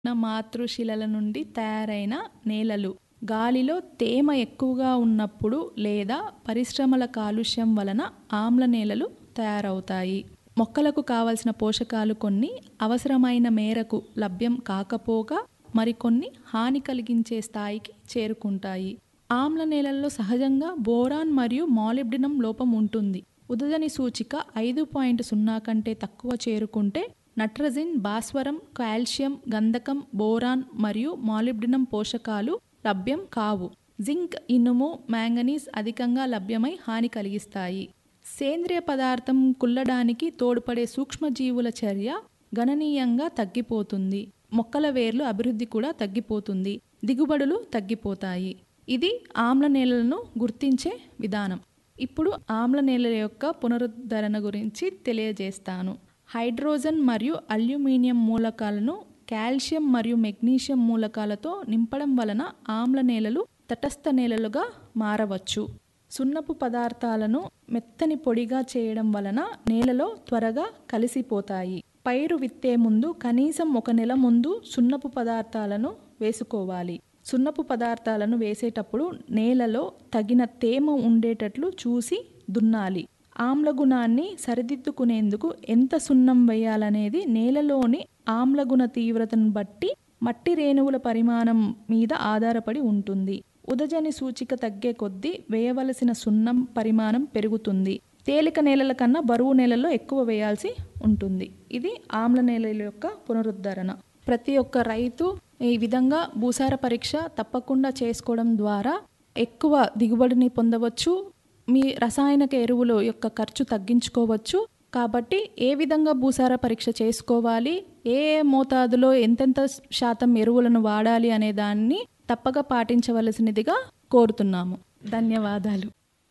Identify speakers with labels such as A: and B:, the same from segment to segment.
A: మాతృశిలల నుండి తయారైన నేలలు గాలిలో తేమ ఎక్కువగా ఉన్నప్పుడు లేదా పరిశ్రమల కాలుష్యం వలన ఆమ్ల నేలలు తయారవుతాయి మొక్కలకు కావలసిన పోషకాలు కొన్ని అవసరమైన మేరకు లభ్యం కాకపోగా మరికొన్ని హాని కలిగించే స్థాయికి చేరుకుంటాయి ఆమ్ల నేలల్లో సహజంగా బోరాన్ మరియు మాలిబ్డినం లోపం ఉంటుంది ఉదజని సూచిక ఐదు పాయింట్ సున్నా కంటే తక్కువ చేరుకుంటే నట్రజిన్ భాస్వరం కాల్షియం గంధకం బోరాన్ మరియు మాలిబ్డినం పోషకాలు లభ్యం కావు జింక్ ఇనుము మ్యాంగనీస్ అధికంగా లభ్యమై హాని కలిగిస్తాయి సేంద్రియ పదార్థం కుల్లడానికి తోడ్పడే సూక్ష్మజీవుల చర్య గణనీయంగా తగ్గిపోతుంది మొక్కల వేర్లు అభివృద్ధి కూడా తగ్గిపోతుంది దిగుబడులు తగ్గిపోతాయి ఇది ఆమ్ల నేలలను గుర్తించే విధానం ఇప్పుడు ఆమ్ల నేలల యొక్క పునరుద్ధరణ గురించి తెలియజేస్తాను హైడ్రోజన్ మరియు అల్యూమినియం మూలకాలను కాల్షియం మరియు మెగ్నీషియం మూలకాలతో నింపడం వలన ఆమ్ల నేలలు తటస్థ నేలలుగా మారవచ్చు సున్నపు పదార్థాలను మెత్తని పొడిగా చేయడం వలన నేలలో త్వరగా కలిసిపోతాయి పైరు విత్తే ముందు కనీసం ఒక నెల ముందు సున్నపు పదార్థాలను వేసుకోవాలి సున్నపు పదార్థాలను వేసేటప్పుడు నేలలో తగిన తేమ ఉండేటట్లు చూసి దున్నాలి ఆమ్ల గుణాన్ని సరిదిద్దుకునేందుకు ఎంత సున్నం వేయాలనేది నేలలోని ఆమ్లగుణ తీవ్రతను బట్టి మట్టి రేణువుల పరిమాణం మీద ఆధారపడి ఉంటుంది ఉదజని సూచిక తగ్గే కొద్దీ వేయవలసిన సున్నం పరిమాణం పెరుగుతుంది తేలిక నేలల కన్నా బరువు నేలల్లో ఎక్కువ వేయాల్సి ఉంటుంది ఇది ఆమ్ల నేలల యొక్క పునరుద్ధరణ ప్రతి ఒక్క రైతు ఈ విధంగా భూసార పరీక్ష తప్పకుండా చేసుకోవడం ద్వారా ఎక్కువ దిగుబడిని పొందవచ్చు మీ రసాయనిక ఎరువుల యొక్క ఖర్చు తగ్గించుకోవచ్చు కాబట్టి ఏ విధంగా భూసార పరీక్ష చేసుకోవాలి ఏ ఏ మోతాదులో ఎంతెంత శాతం ఎరువులను వాడాలి అనే దాన్ని తప్పక పాటించవలసినదిగా కోరుతున్నాము ధన్యవాదాలు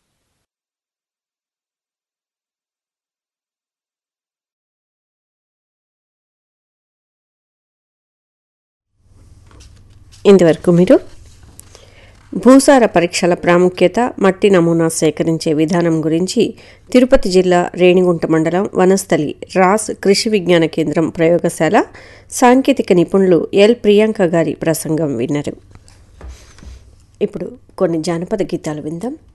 B: ఇంతవరకు మీరు భూసార పరీక్షల ప్రాముఖ్యత మట్టి నమూనా సేకరించే విధానం గురించి తిరుపతి జిల్లా రేణిగుంట మండలం వనస్థలి రాస్ కృషి విజ్ఞాన కేంద్రం ప్రయోగశాల సాంకేతిక నిపుణులు ఎల్ ప్రియాంక గారి ప్రసంగం విన్నారు ఇప్పుడు కొన్ని జానపద గీతాలు విందాం